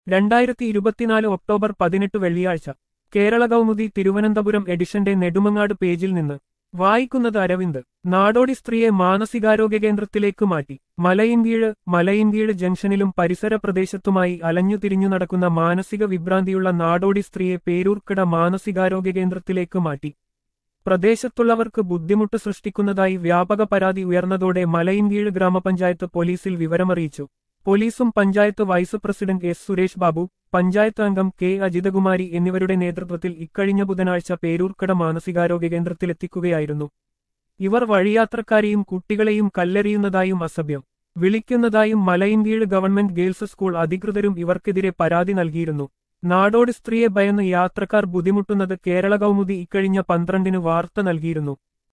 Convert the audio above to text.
രണ്ടായിരത്തി ഇരുപത്തിനാല് ഒക്ടോബർ പതിനെട്ട് വെള്ളിയാഴ്ച കേരള കൗമുദി തിരുവനന്തപുരം എഡിഷന്റെ നെടുമങ്ങാട് പേജിൽ നിന്ന് വായിക്കുന്നത് അരവിന്ദ് നാടോടി സ്ത്രീയെ മാനസികാരോഗ്യ കേന്ദ്രത്തിലേക്ക് മാറ്റി മലയിൻകീഴ് മലയിൻകീഴ് ജംഗ്ഷനിലും പരിസര പ്രദേശത്തുമായി അലഞ്ഞു തിരിഞ്ഞു നടക്കുന്ന മാനസിക വിഭ്രാന്തിയുള്ള നാടോടി സ്ത്രീയെ പേരൂർക്കട മാനസികാരോഗ്യ കേന്ദ്രത്തിലേക്ക് മാറ്റി പ്രദേശത്തുള്ളവർക്ക് ബുദ്ധിമുട്ട് സൃഷ്ടിക്കുന്നതായി വ്യാപക പരാതി ഉയർന്നതോടെ മലയിൻകീഴ് ഗ്രാമപഞ്ചായത്ത് പോലീസിൽ വിവരമറിയിച്ചു പോലീസും panchayat vice president S Suresh Babu panchayat അംഗം കെ അജിതകുമാരി എന്നിവരുടെ നേതൃത്വത്തിൽ ഇക്കഴിഞ്ഞ ബുധനാഴ്ച പേരൂർക്കട മാനസികാരോഗ്യ കേന്ദ്രത്തിലെത്തിക്കുകയായിരുന്നു ഇവർ വഴിയാത്രക്കാരെയും കുട്ടികളെയും കല്ലെറിയുന്നതായും അസഭ്യം വിളിക്കുന്നതായും മലയിൻകീഴ് ഗവൺമെന്റ് ഗേൾസ് സ്കൂൾ അധികൃതരും ഇവർക്കെതിരെ പരാതി നൽകിയിരുന്നു നാടോടി സ്ത്രീയെ ഭയന്ന് യാത്രക്കാർ ബുദ്ധിമുട്ടുന്നത് കേരള കൗമുദി ഇക്കഴിഞ്ഞ പന്ത്രണ്ടിന് വാർത്ത നൽകിയിരുന്നു